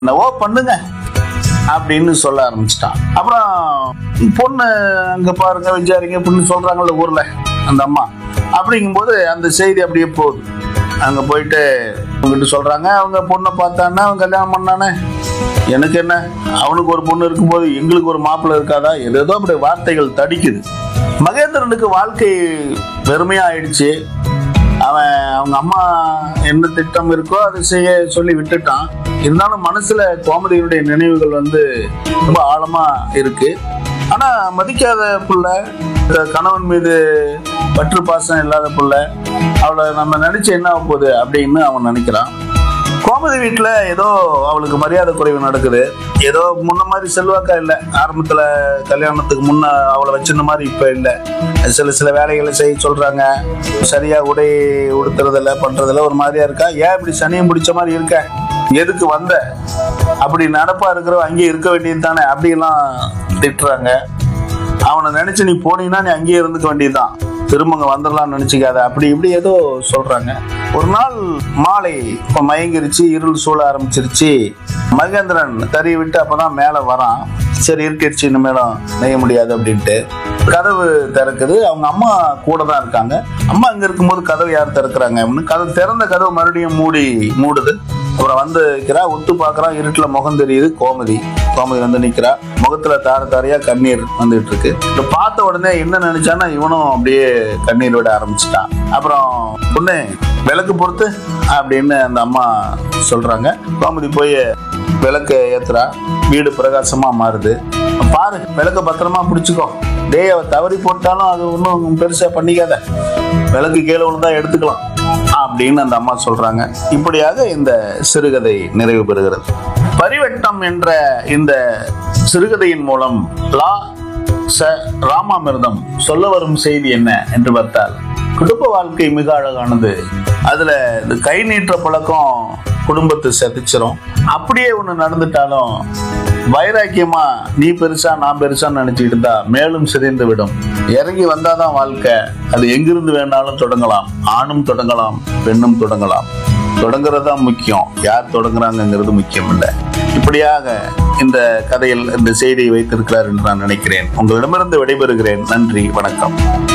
என்னவோ பண்ணுங்க அப்படின்னு சொல்ல ஆரம்பிச்சிட்டான் அப்புறம் பொண்ணு அங்க பாருங்க விசாரிங்க பொண்ணு சொல்றாங்கல்ல ஊர்ல அந்த அம்மா அப்படிங்கும்போது அந்த செய்தி அப்படியே போகுது அங்க போயிட்டு அவங்ககிட்ட சொல்றாங்க அவங்க பொண்ணை பார்த்தான்னா அவன் கல்யாணம் பண்ணானே எனக்கு என்ன அவனுக்கு ஒரு பொண்ணு இருக்கும்போது எங்களுக்கு ஒரு மாப்பிள்ளை இருக்காதா ஏதோ அப்படி வார்த்தைகள் தடிக்குது மகேந்திரனுக்கு வாழ்க்கை வெறுமையா ஆயிடுச்சு அவன் அவங்க அம்மா என்ன திட்டம் இருக்கோ அதை செய்ய சொல்லி விட்டுட்டான் இருந்தாலும் மனசுல கோமதியினுடைய நினைவுகள் வந்து ரொம்ப ஆழமா இருக்கு ஆனா மதிக்காத புள்ள இந்த கணவன் மீது பற்று பாசம் இல்லாத புள்ள அவளை நம்ம நினைச்சு என்ன ஆக போகுது அப்படின்னு அவன் நினைக்கிறான் கோமதி வீட்டுல ஏதோ அவளுக்கு மரியாதை குறைவு நடக்குது ஏதோ முன்ன மாதிரி செல்வாக்கா இல்ல ஆரம்பத்துல கல்யாணத்துக்கு முன்ன அவளை வச்சிருந்த மாதிரி இப்ப இல்ல சில சில வேலைகளை செய்ய சொல்றாங்க சரியா உடை உடுத்துறதில்ல பண்றதில்ல ஒரு மாதிரியா இருக்கா ஏன் இப்படி சனியம் பிடிச்ச மாதிரி இருக்க எதுக்கு வந்த அப்படி நடப்பா இருக்கிறவ அங்கேயே இருக்க வேண்டியது தானே அப்படிலாம் திட்டுறாங்க அவனை நினைச்சு நீ போனீங்கன்னா நீ அங்கேயே இருந்துக்க வேண்டியதுதான் திரும்ப அங்க வந்துடலாம்னு நினைச்சுக்காத அப்படி இப்படி ஏதோ சொல்றாங்க ஒரு நாள் மாலை இப்ப மயங்கிருச்சு இருள் சூழ ஆரம்பிச்சிருச்சு மகேந்திரன் தறி விட்டு அப்பதான் மேல வரான் சரி இருட்டிடுச்சு இனிமேலும் நெய்ய முடியாது அப்படின்ட்டு கதவு திறக்குது அவங்க அம்மா கூட தான் இருக்காங்க அம்மா அங்க இருக்கும்போது கதவு யார் திறக்கிறாங்க அப்படின்னு கதவு திறந்த கதவு மறுபடியும் மூடி மூடுது அப்புறம் வந்து நிக்கிறா ஒத்து பாக்குறா இருட்டுல முகம் தெரியுது கோமதி கோமதி வந்து நிக்கிறா முகத்துல தார தாரையா கண்ணீர் வந்துட்டு இருக்கு இத பார்த்த உடனே என்ன நினைச்சான்னா இவனும் அப்படியே கண்ணீர் விட ஆரம்பிச்சிட்டான் அப்புறம் பொண்ணு விளக்கு பொறுத்து அப்படின்னு அந்த அம்மா சொல்றாங்க கோமதி போய் விளக்க ஏத்துறா வீடு பிரகாசமா மாறுது பாரு விளக்க பத்திரமா பிடிச்சுக்கோ டேய் அவ தவறி போட்டாலும் அது ஒன்றும் பெருசா பண்ணிக்காத விளக்கு கீழே விழுந்தா எடுத்துக்கலாம் அப்படின்னு அந்த அம்மா சொல்றாங்க இப்படியாக இந்த சிறுகதை நிறைவு பெறுகிறது பரிவட்டம் என்ற இந்த சிறுகதையின் மூலம் லா ச ராமாமிர்தம் சொல்ல வரும் செய்தி என்ன என்று பார்த்தால் குடும்ப வாழ்க்கை மிக அழகானது அதுல இந்த கை நீட்டுற பழக்கம் குடும்பத்தை செதைச்சிரும் அப்படியே ஒண்ணு நடந்துட்டாலும் வைராக்கியமா நீ பெருசா நான் பெருசான்னு நினைச்சுக்கிட்டு இருந்தா மேலும் சிதைந்து விடும் இறங்கி வந்தாதான் வாழ்க்கை அது எங்கிருந்து வேணாலும் தொடங்கலாம் ஆணும் தொடங்கலாம் பெண்ணும் தொடங்கலாம் தொடங்குறது தான் முக்கியம் யார் தொடங்குறாங்கங்கிறது முக்கியம் இல்லை இப்படியாக இந்த கதையில் இந்த செய்தியை வைத்திருக்கிறார் என்று நான் நினைக்கிறேன் உங்களிடமிருந்து விடைபெறுகிறேன் நன்றி வணக்கம்